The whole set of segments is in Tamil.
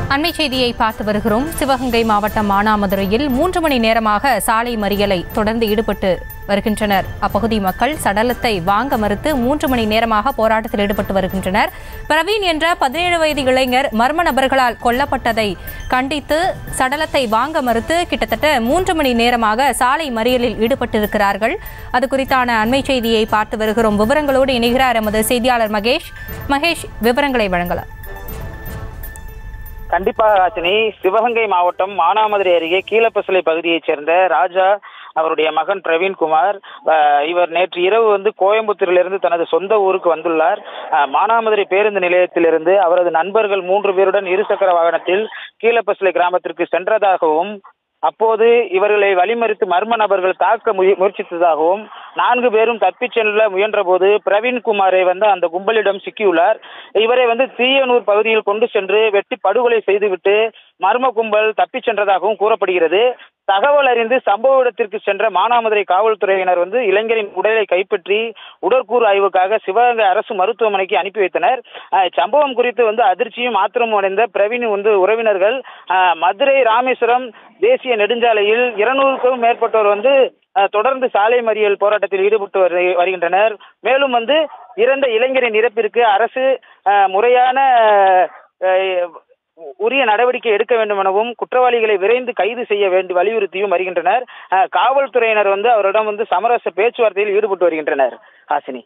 அண்மை செய்தியை பார்த்து வருகிறோம் சிவகங்கை மாவட்டம் மானாமதுரையில் மூன்று மணி நேரமாக சாலை மறியலை தொடர்ந்து ஈடுபட்டு வருகின்றனர் அப்பகுதி மக்கள் சடலத்தை வாங்க மறுத்து மூன்று மணி நேரமாக போராட்டத்தில் ஈடுபட்டு வருகின்றனர் பிரவீன் என்ற பதினேழு வயது இளைஞர் மர்ம நபர்களால் கொல்லப்பட்டதை கண்டித்து சடலத்தை வாங்க மறுத்து கிட்டத்தட்ட மூன்று மணி நேரமாக சாலை மறியலில் ஈடுபட்டிருக்கிறார்கள் அது குறித்தான அண்மை செய்தியை பார்த்து வருகிறோம் விவரங்களோடு இணைகிறார் எமது செய்தியாளர் மகேஷ் மகேஷ் விவரங்களை வழங்கலாம் கண்டிப்பாக ஆசினி சிவகங்கை மாவட்டம் மானாமதுரை அருகே கீழப்பசலை பகுதியைச் சேர்ந்த ராஜா அவருடைய மகன் பிரவீன்குமார் அஹ், இவர் நேற்று இரவு வந்து கோயம்புத்தூரிலிருந்து தனது சொந்த ஊருக்கு வந்துள்ளார் அஹ், மானாமதுரை பேருந்து நிலையத்திலிருந்து அவரது நண்பர்கள் மூன்று பேருடன் இருசக்கர வாகனத்தில் கீழப்பசலை கிராமத்திற்கு சென்றதாகவும் அப்போது இவர்களை வழிமறித்து மர்ம நபர்கள் தாக்க முய- முயற்சித்ததாகவும் நான்கு பேரும் தப்பிச் செல்ல முயன்றபோது பிரவீன்குமாரை வந்து அந்த கும்பலிடம் சிக்கியுள்ளார் இவரை வந்து தீயனூர் பகுதியில் கொண்டு சென்று வெட்டி படுகொலை செய்துவிட்டு மர்ம கும்பல் தப்பிச் சென்றதாகவும் கூறப்படுகிறது தகவல் அறிந்து சம்பவ இடத்திற்கு சென்ற மானாமதுரை காவல்துறையினர் வந்து இளைஞரின் உடலை கைப்பற்றி உடற்கூறு ஆய்வுக்காக சிவகங்கை அரசு மருத்துவமனைக்கு அனுப்பி வைத்தனர் அஹ், சம்பவம் குறித்து வந்து அதிர்ச்சியும் ஆத்திரமும் அடைந்த பிரவீன் வந்து உறவினர்கள் அஹ், மதுரை ராமேஸ்வரம் தேசிய நெடுஞ்சாலையில் இருநூறுக்கும் மேற்பட்டோர் வந்து அஹ், தொடர்ந்து சாலை மறியல் போராட்டத்தில் ஈடுபட்டு வரு- வருகின்றனர் மேலும் வந்து இறந்த இளைஞரின் இறப்பிற்கு அரசு அஹ், முறையான அஹ், உரிய நடவடிக்கை எடுக்க வேண்டும் எனவும் குற்றவாளிகளை விரைந்து கைது செய்ய வேண்டி வலியுறுத்தியும் வருகின்றனர் அஹ், காவல்துறையினர் வந்து அவரிடம் வந்து சமரச பேச்சுவார்த்தையில் ஈடுபட்டு வருகின்றனர் ஹாசினி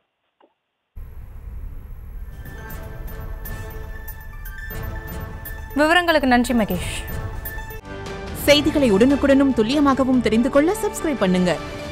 விவரங்களுக்கு நன்றி மகேஷ் செய்திகளை உடனுக்குடனும் துல்லியமாகவும் தெரிந்து கொள்ள சப்ஸ்கிரைப் பண்ணுங்க